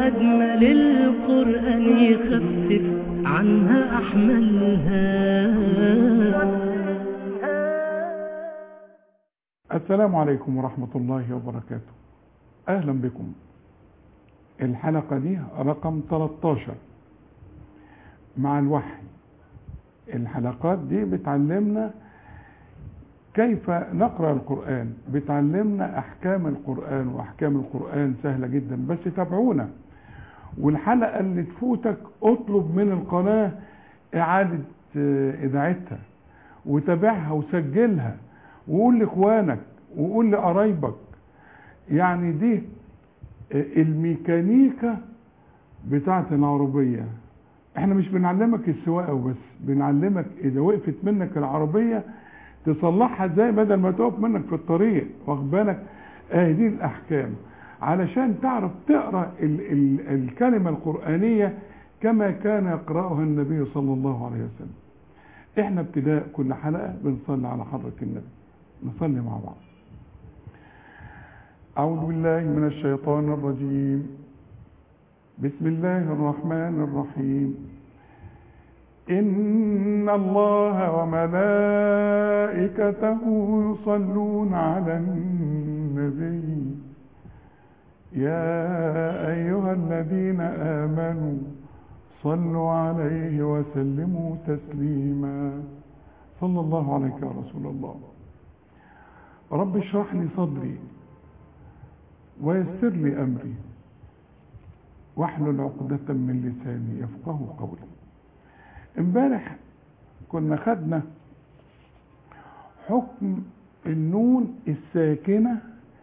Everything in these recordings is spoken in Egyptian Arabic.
أجمل القرآن يخفف عنها أحملها السلام عليكم ورحمة الله وبركاته أهلا بكم الحلقة دي رقم 13 مع الوحي الحلقات دي بتعلمنا كيف نقرأ القرآن بتعلمنا أحكام القرآن وأحكام القرآن سهلة جدا بس تابعونا والحلقة اللي تفوتك اطلب من القناة إعادة آه، إذاعتها وتابعها وسجلها وقول لإخوانك وقول لقرايبك يعني دي آه، الميكانيكا بتاعت العربية احنا مش بنعلمك السواقة وبس بنعلمك إذا وقفت منك العربية تصلحها ازاي بدل ما تقف منك في الطريق واخد بالك اهي دي الاحكام علشان تعرف تقرا ال ال الكلمه القرانيه كما كان يقراها النبي صلى الله عليه وسلم احنا ابتداء كل حلقه بنصلي على حضره النبي نصلي مع بعض اعوذ بالله من الشيطان الرجيم بسم الله الرحمن الرحيم إن الله وملائكته يصلون على النبي يا أيها الذين آمنوا صلوا عليه وسلموا تسليما صلى الله عليك يا رسول الله رب اشرح لي صدري ويسر لي أمري واحلل عقدة من لساني يفقه قولي امبارح كنا خدنا حكم النون الساكنة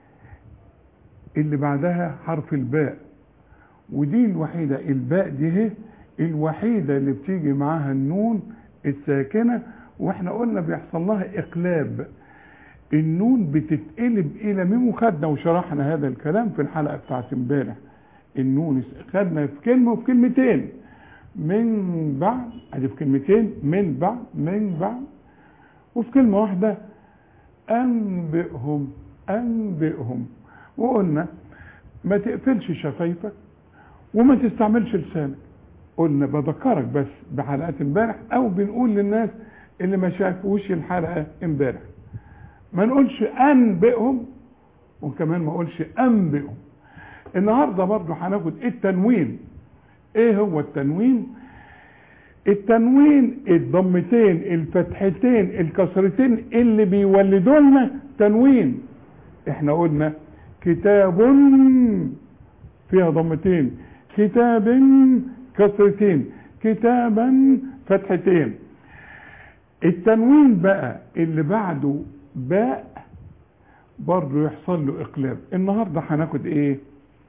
اللي بعدها حرف الباء ودي الوحيدة الباء دي هي الوحيدة اللي بتيجي معاها النون الساكنة واحنا قلنا بيحصل لها اقلاب النون بتتقلب الى ميم وخدنا وشرحنا هذا الكلام في الحلقة بتاعت امبارح النون خدنا في كلمة وفي كلمتين من بعد ادي في كلمتين من بعد من بعد وفي كلمة واحدة أنبئهم أنبئهم وقلنا ما تقفلش شفايفك وما تستعملش لسانك قلنا بذكرك بس بحلقات امبارح او بنقول للناس اللي ما شافوش الحلقة امبارح ما نقولش أنبئهم وكمان ما اقولش أنبئهم النهارده برضو هناخد التنوين ايه هو التنوين التنوين الضمتين الفتحتين الكسرتين اللي بيولدوا لنا تنوين احنا قلنا كتاب فيها ضمتين كتاب كسرتين كتابا فتحتين التنوين بقى اللي بعده باء برضه يحصل له اقلاب النهارده هناخد ايه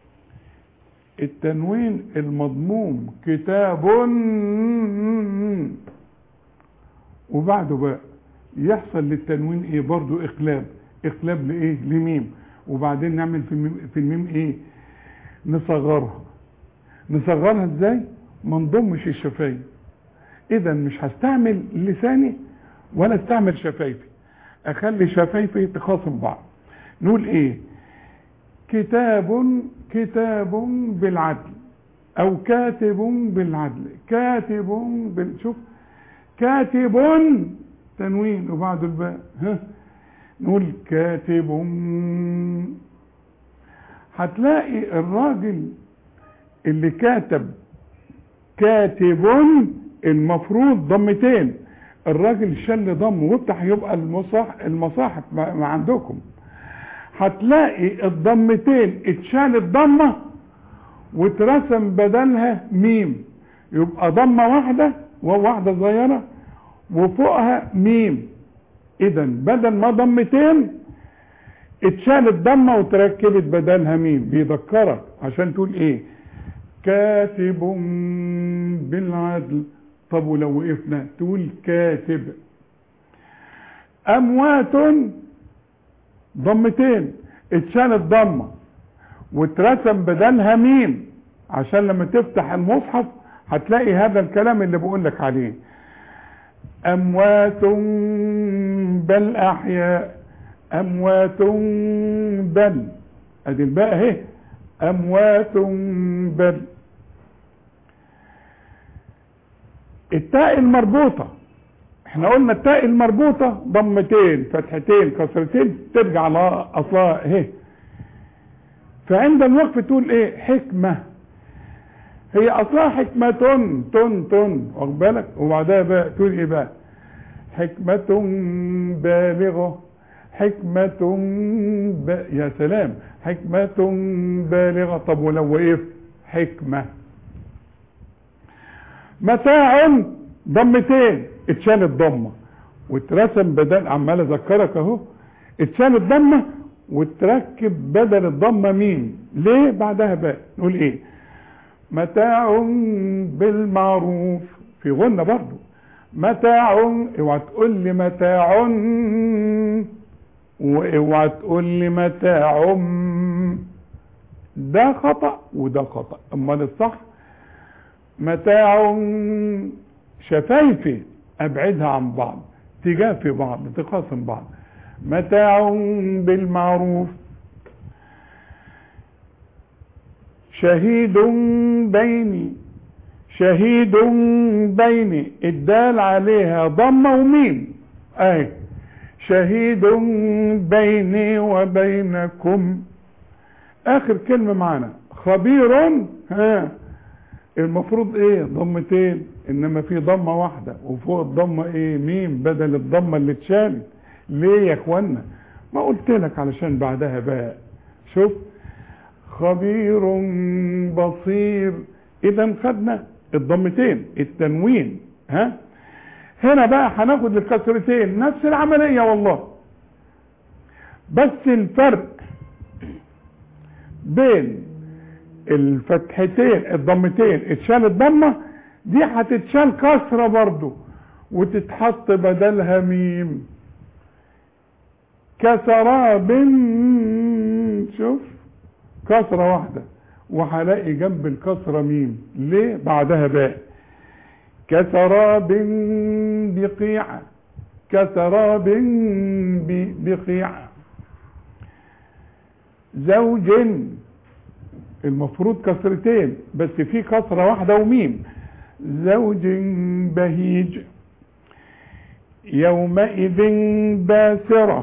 التنوين المضموم كتاب وبعده بقى يحصل للتنوين ايه برضو اقلاب اقلاب لايه لميم وبعدين نعمل في الميم, في الميم ايه نصغرها نصغرها ازاي ما نضمش الشفايف اذا مش هستعمل لساني ولا استعمل شفايفي اخلي شفايفي تخاصم بعض نقول ايه كتاب كتاب بالعدل او كاتب بالعدل كاتب بال... شوف كاتب تنوين وبعد الباء ها نقول كاتب هتلاقي الراجل اللي كاتب كاتب المفروض ضمتين الراجل شل ضم وافتح يبقى المصاح المصاحف ما عندكم هتلاقي الضمتين اتشالت ضمه واترسم بدلها ميم يبقى ضمه واحده وواحده صغيره وفوقها ميم اذا بدل ما ضمتين اتشالت ضمه وتركبت بدلها ميم بيذكرك عشان تقول ايه كاتب بالعدل طب ولو وقفنا تقول كاتب اموات ضمتين اتشالت ضمه واترسم بدلها ميم عشان لما تفتح المصحف هتلاقي هذا الكلام اللي بقول لك عليه اموات بل احياء اموات بل ادي الباء اهي أموات بل التاء المربوطة احنا قلنا التاء المربوطة ضمتين فتحتين كسرتين ترجع على اصلها اهي فعند الوقف تقول ايه حكمة هي اصلها حكمة تن تن تن واخد بالك وبعدها بقى تقول ايه بقى حكمة بالغة حكمة ب... يا سلام حكمة بالغة طب ولو وقف حكمة متاع ضمتين اتشالت ضمة واترسم بدل عمال اذكرك اهو اتشالت ضمة وتركب بدل الضمة ميم ليه بعدها باء نقول ايه متاع بالمعروف في غنة برضو متاع اوعى تقول لي متاع واوعى تقول لي متاع ده خطأ وده خطأ امال الصح متاع شفايفي ابعدها عن بعض تجافي بعض تقاسم بعض متاع بالمعروف شهيد بيني شهيد بيني الدال عليها ضمة وميم اهي شهيد بيني وبينكم اخر كلمة معانا خبير ها المفروض ايه ضمتين انما في ضمة واحدة وفوق الضمة ايه ميم بدل الضمة اللي اتشالت ليه يا اخوانا ما قلت لك علشان بعدها باء شوف خبير بصير اذا خدنا الضمتين التنوين ها هنا بقى هناخد الكسرتين نفس العملية والله بس الفرق بين الفتحتين الضمتين اتشال الضمة دي هتتشال كسرة برضو وتتحط بدلها ميم كسراب شوف كسرة واحدة وهلاقي جنب الكسرة ميم ليه بعدها باء كسراب بقيعة كسراب بقيعة زوج المفروض كسرتين بس في كسرة واحدة وميم زوج بهيج يومئذ باسرة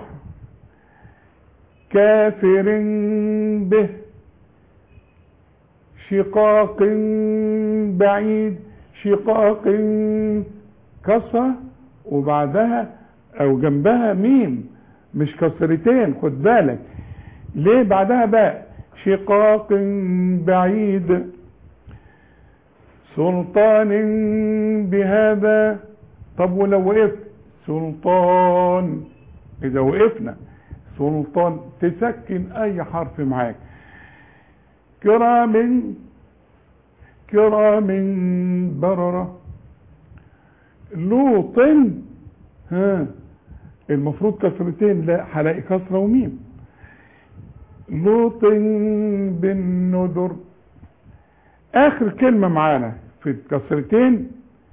كافر به شقاق بعيد شقاق كسرة وبعدها او جنبها ميم مش كسرتين خد بالك ليه بعدها باء شقاق بعيد سلطان بهذا طب ولو وقفت سلطان اذا وقفنا سلطان تسكن اي حرف معاك كرام كرام بررة لوط ها المفروض كسرتين لا هلاقي كسرة وميم لوط بالندر اخر كلمة معانا في الكسرتين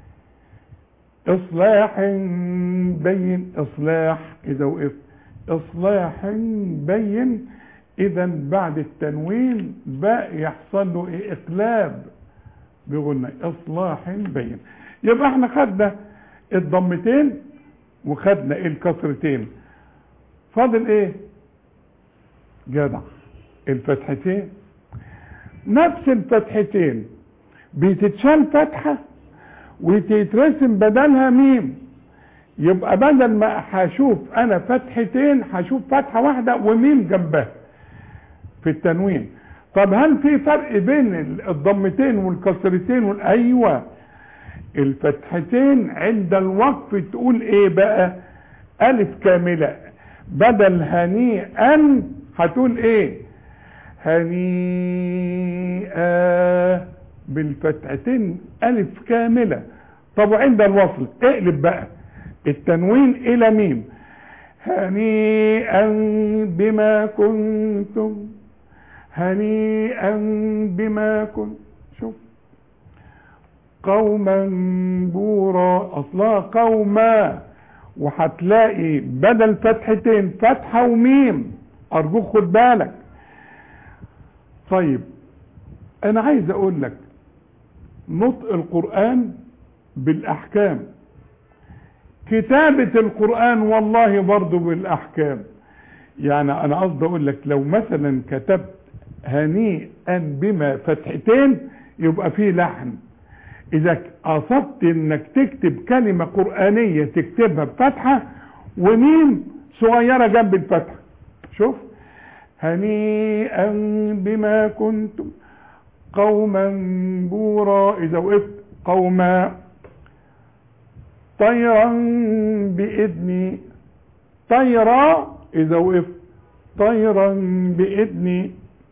اصلاح بين اصلاح اذا وقفت اصلاح بين اذا بعد التنوين بقى يحصل له ايه اقلاب بقولنا اصلاح بين يبقى احنا خدنا الضمتين وخدنا الكسرتين فاضل ايه جدع الفتحتين نفس الفتحتين بتتشال فتحة وتترسم بدلها ميم يبقى بدل ما هشوف انا فتحتين هشوف فتحة واحدة وميم جنبها في التنوين طب هل في فرق بين الضمتين والكسرتين وال- ايوه الفتحتين عند الوقف تقول ايه بقى الف كاملة بدل هنيئا هتقول ايه هنيئا بالفتحتين الف كاملة طب وعند الوصل اقلب بقى التنوين الى ميم هنيئا بما كنتم هنيئا بما كنتم شوف قوما بورا اصلها قوما وهتلاقي بدل فتحتين فتحة وميم ارجوك خد بالك طيب انا عايز اقول لك نطق القرآن بالاحكام كتابة القرآن والله برضو بالاحكام يعني انا قصدي اقول لك لو مثلا كتبت هنيئا بما فتحتين يبقى فيه لحن اذا قصدت انك تكتب كلمة قرآنية تكتبها بفتحة وميم صغيرة جنب الفتحة شوف هنيئا بما كنتم قوما بورا اذا وقفت قوما طيرا باذني طيرا اذا وقفت طيرا باذني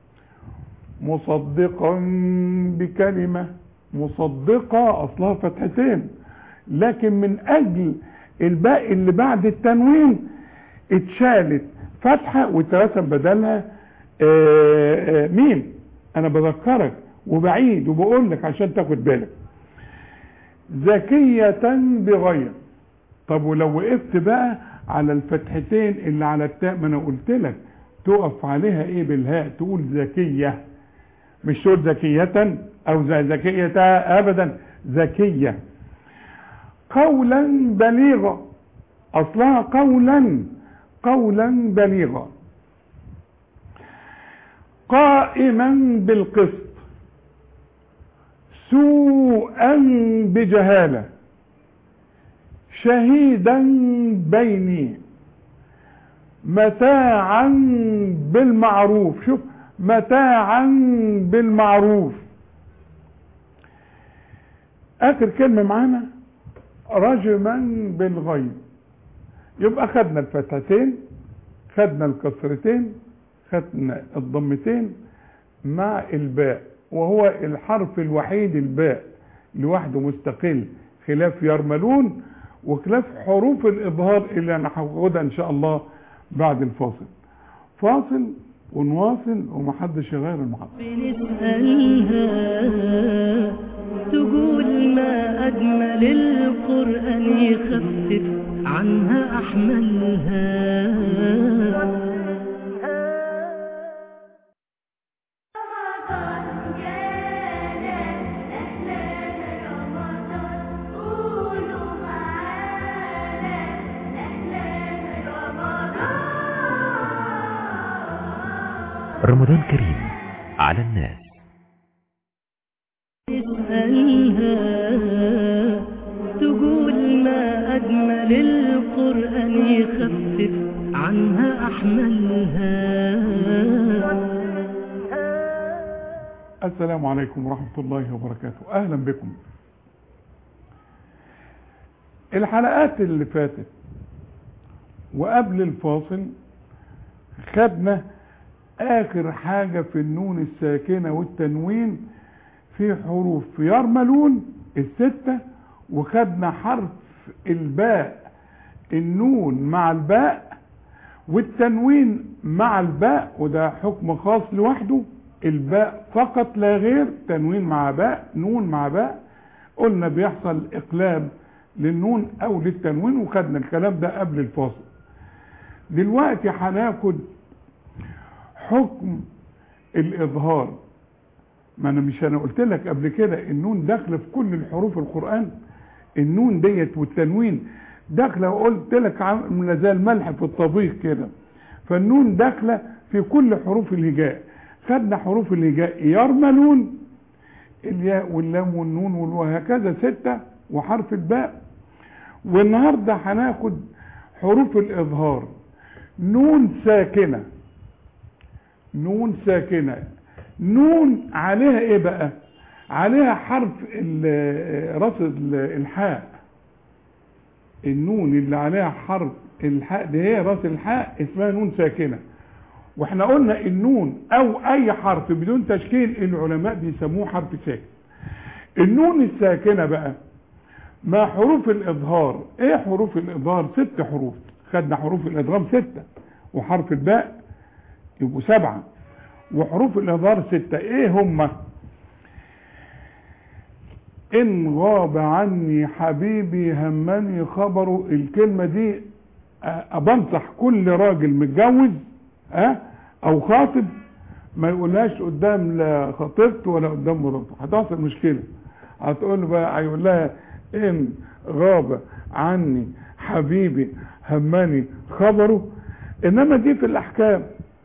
مصدقا بكلمة مصدقة اصلها فتحتين لكن من اجل الباقي اللي بعد التنوين اتشالت فتحة واترسم بدلها آآ آآ ميم انا بذكرك وبعيد وبقول لك عشان تاخد بالك ذكية بغير طب ولو وقفت بقى على الفتحتين اللي على التاء ما انا قلت لك تقف عليها ايه بالهاء تقول ذكية مش تقول ذكية او ذكية ابدا ذكية قولا بليغا اصلها قولا قولا بليغا قائما بالقسط سوءا بجهالة شهيدا بيني متاعا بالمعروف شوف متاعا بالمعروف اخر كلمة معانا رجما بالغيب يبقى خدنا الفتحتين خدنا الكسرتين خدنا الضمتين مع الباء وهو الحرف الوحيد الباء لوحده مستقل خلاف يرملون وخلاف حروف الإظهار اللي أنا هاخدها إن شاء الله بعد الفاصل فاصل ونواصل ومحدش يغير المحطة بنسألها تقول ما أجمل القرآن يخفف عنها أحملها رمضان جانا أهلا رمضان قولوا معانا أهلا رمضان رمضان كريم على الناس نسألها تقول ما أجمل القرآن يخفف عنها أحملها السلام عليكم ورحمة الله وبركاته أهلا بكم الحلقات اللي فاتت وقبل الفاصل خدنا آخر حاجة في النون الساكنة والتنوين في حروف يرملون الستة وخدنا حرف الباء النون مع الباء والتنوين مع الباء وده حكم خاص لوحده الباء فقط لا غير تنوين مع باء نون مع باء قلنا بيحصل اقلاب للنون او للتنوين وخدنا الكلام ده قبل الفاصل دلوقتي هناخد حكم الاظهار ما انا مش انا قلت لك قبل كده النون داخله في كل الحروف القران النون ديت والتنوين داخله وقلت لك عامله زي الملح في الطبيخ كده فالنون داخله في كل حروف الهجاء خدنا حروف الهجاء يرملون الياء واللام والنون وهكذا ستة وحرف الباء والنهاردة هناخد حروف الإظهار نون ساكنة نون ساكنة نون عليها ايه بقى عليها حرف ال- راس ال- الحاء النون اللي عليها حرف الحاء دي هي راس الحاء اسمها نون ساكنه واحنا قلنا النون او اي حرف بدون تشكيل العلماء بيسموه حرف ساكن النون الساكنه بقى ما حروف الاظهار ايه حروف الاظهار ست حروف خدنا حروف الادغام ستة وحرف الباء يبقوا سبعة وحروف الاظهار ستة ايه هما ان غاب عني حبيبي همني خبره الكلمة دي أه بنصح كل راجل متجوز أه او خاطب ما يقولهاش قدام لا خطيبته ولا قدام مراته هتحصل مشكله هتقول له بقى هيقول لها ان غاب عني حبيبي همني خبره انما دي في الاحكام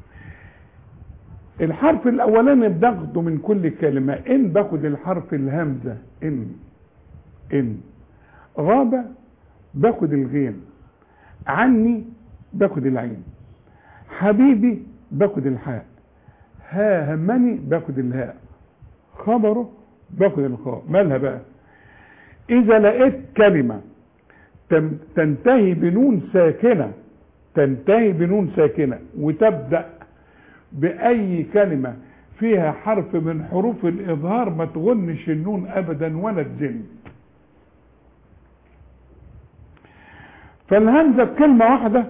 الحرف الاولاني بناخده من كل كلمه ان باخد الحرف الهمزه ان ان غاب باخد الغين عني باخد العين حبيبي باخد الحاء ها همني باخد الهاء خبره باخد الخاء مالها بقى اذا لقيت كلمة تم- تنتهي بنون ساكنة تنتهي بنون ساكنة وتبدأ بأي كلمة فيها حرف من حروف الإظهار ما تغنش النون أبدا ولا تزن فالهمزة في كلمة واحدة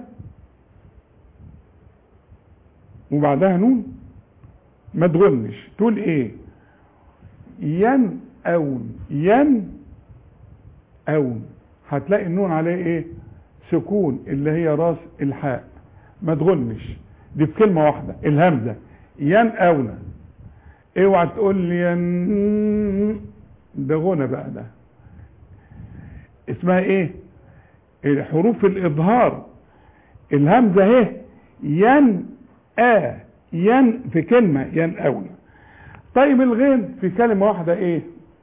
وبعدها نون ما تغنش تقول ايه ين اون ين اون هتلاقي النون عليه ايه سكون اللي هي راس الحاء ما تغنش دي في كلمة واحدة الهمزة ين اون اوعى تقول لي ين ده غنى بقى ده اسمها ايه حروف الاظهار الهمزة اهي ين آ ين في كلمة ين أولى طيب الغين في كلمة واحدة ايه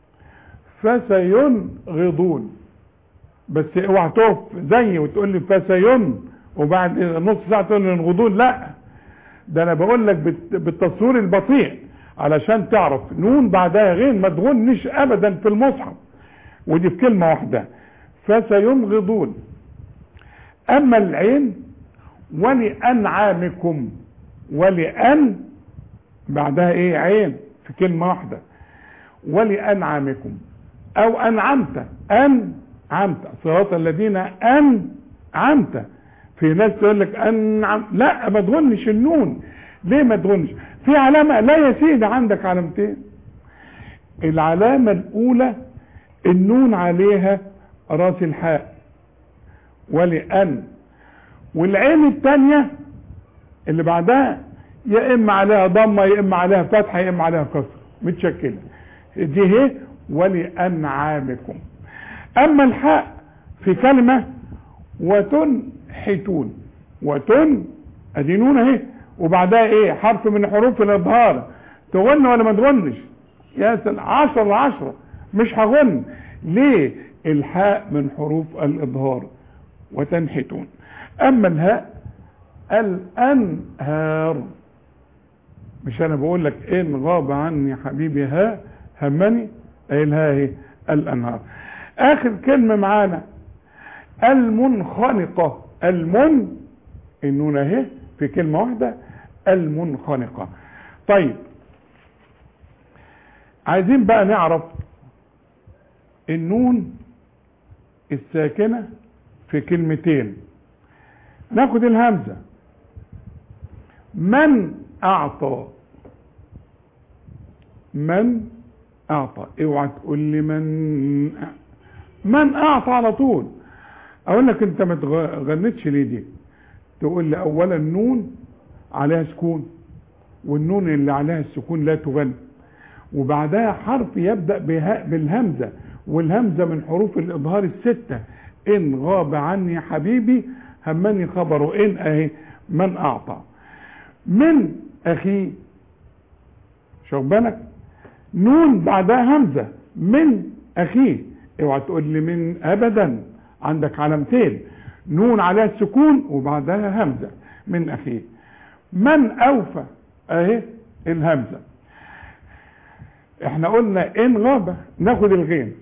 فسينغضون بس اوعى تقف زي وتقول لي فسين وبعد نص ساعة تقول لي ينغضون لا ده انا بقول لك بالت- بالتصوير البطيء علشان تعرف نون بعدها غين ما تغنش ابدا في المصحف ودي في كلمة واحدة فسينغضون اما العين ولأنعامكم ولأن بعدها ايه عين في كلمة واحدة ولأنعامكم او انعمت انعمت صراط الذين انعمت في ناس تقول لك انعم لا ما تغنش النون ليه ما تغنش في علامة لا يا سيدي عندك علامتين العلامة الاولى النون عليها راس الحاء ولأن والعين الثانية اللي بعدها يا اما عليها ضمه يا اما عليها فتحه يا اما عليها كسر متشكله دي هي ولانعامكم اما الحاء في كلمه وتنحتون وتن ادي نون اهي وبعدها ايه حرف من حروف الاظهار تغن ولا ما تغنش يا سلام 10 10 مش هغن ليه الحاء من حروف الاظهار وتنحتون اما الهاء الانهار مش انا بقول لك ان غاب عني حبيبي ها همني قايلها اهي الانهار اخر كلمه معانا المنخنقه المن النون اهي في كلمه واحده المنخنقه طيب عايزين بقى نعرف النون الساكنه في كلمتين ناخد الهمزه من اعطى من اعطى اوعى تقول لي من من اعطى على طول اقول لك انت ما تغنتش ليه دي تقول لي اولا نون عليها سكون والنون اللي عليها السكون لا تغن وبعدها حرف يبدا بها بالهمزه والهمزه من حروف الاظهار السته ان غاب عني حبيبي همني خبره ان اهي من اعطى من اخيه شوف بالك نون بعدها همزه من اخيه اوعى تقول لي من ابدا عندك علامتين نون عليها السكون وبعدها همزه من اخيه من اوفى اهي الهمزه احنا قلنا ان غاب ناخد الغين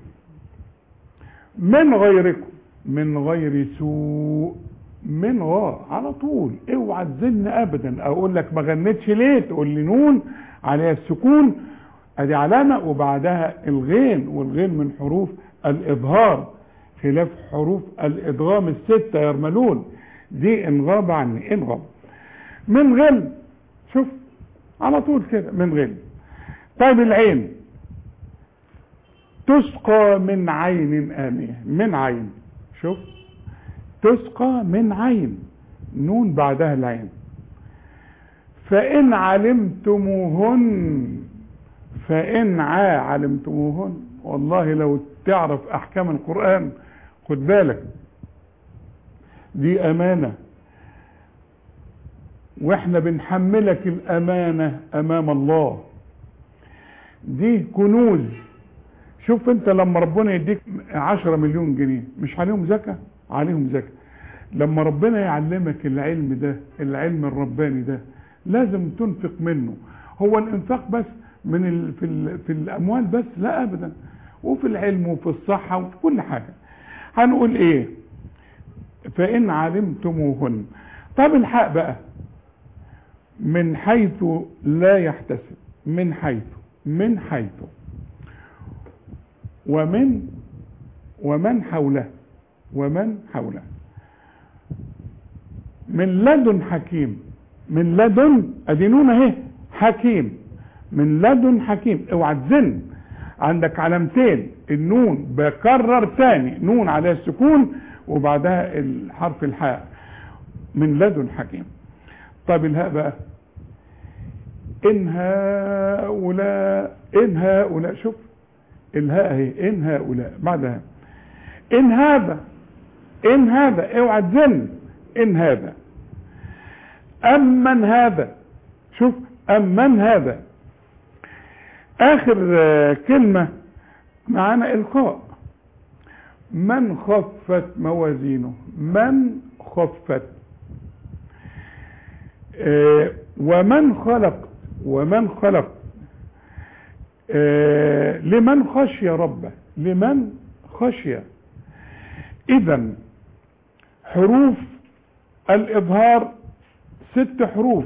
من غيركم من غير سوء من غا على طول اوعى تزن ابدا اقول لك ما غنتش ليه تقول لي نون عليها السكون ادي علامه وبعدها الغين والغين من حروف الاظهار خلاف حروف الادغام السته يرملون دي ان غاب عني ان غاب من غل شوف على طول كده من غل طيب العين تسقى من عين آنية من عين شوف تسقى من عين نون بعدها العين فإن علمتموهن فإن عا علمتموهن والله لو تعرف أحكام القرآن خد بالك دي أمانة واحنا بنحملك الأمانة أمام الله دي كنوز شوف انت لما ربنا يديك عشرة مليون جنيه مش عليهم زكاة عليهم زكاة لما ربنا يعلمك العلم ده العلم الرباني ده لازم تنفق منه هو الانفاق بس من ال في, ال في الاموال بس لا ابدا وفي العلم وفي الصحة وفي كل حاجة هنقول ايه فان علمتموهن طب الحق بقى من حيث لا يحتسب من حيث من حيث ومن ومن حوله ومن حوله من لدن حكيم من لدن ادينون اهي حكيم من لدن حكيم اوعى تزن عندك علامتين النون بكرر تاني نون عليها السكون وبعدها الحرف الحاء من لدن حكيم طب الهاء بقى ان هؤلاء ان هؤلاء شوف الهاء اهي ان هؤلاء بعدها ان هذا ان هذا اوعى تزن ان هذا امن هذا شوف امن هذا اخر آه، كلمة معانا القاء من خفت موازينه من خفت آه، ومن خلق ومن خلق آه، لمن خشي ربه لمن خشي اذا حروف الاظهار ست حروف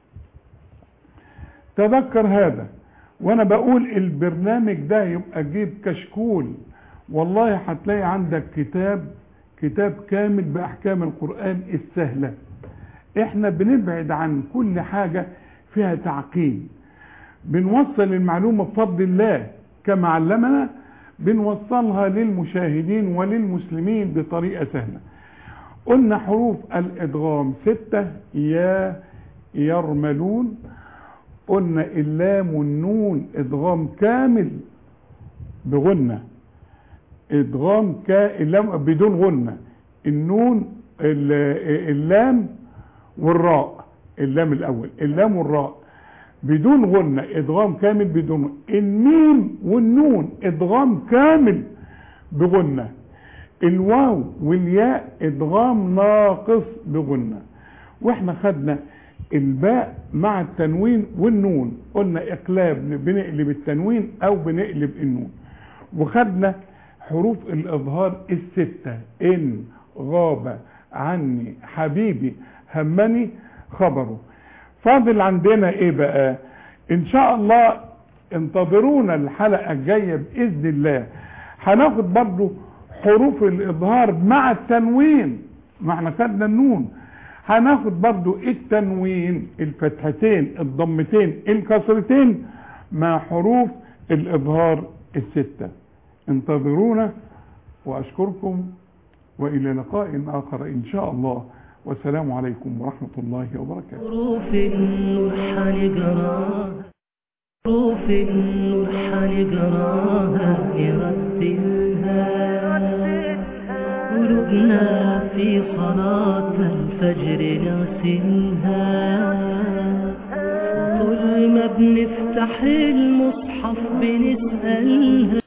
تذكر هذا وانا بقول البرنامج ده يبقى جيب كشكول والله هتلاقي عندك كتاب كتاب كامل باحكام القرآن السهلة احنا بنبعد عن كل حاجة فيها تعقيد بنوصل المعلومة بفضل الله كما علمنا بنوصلها للمشاهدين وللمسلمين بطريقة سهلة قلنا حروف الادغام ستة يا يرملون قلنا اللام والنون ادغام كامل بغنة ادغام كا اللام بدون غنة النون ال- اللام والراء اللام الاول اللام والراء بدون غنة ادغام كامل بدون غنة. الميم والنون ادغام كامل بغنة الواو والياء ادغام ناقص بغنة واحنا خدنا الباء مع التنوين والنون قلنا اقلاب بنقلب التنوين او بنقلب النون وخدنا حروف الاظهار الستة ان غاب عني حبيبي همني خبره فاضل عندنا ايه بقى ان شاء الله انتظرونا الحلقة الجاية باذن الله هناخد برضو حروف الاظهار مع التنوين ما احنا خدنا النون هناخد برضو التنوين الفتحتين الضمتين الكسرتين مع حروف الاظهار الستة انتظرونا واشكركم والى لقاء اخر ان شاء الله والسلام عليكم ورحمة الله وبركاته حروف النور حنقراها حروف النور حنقراها يرتلها قلوبنا في صلاة الفجر نغسلها طول ما بنفتح المصحف بنسأل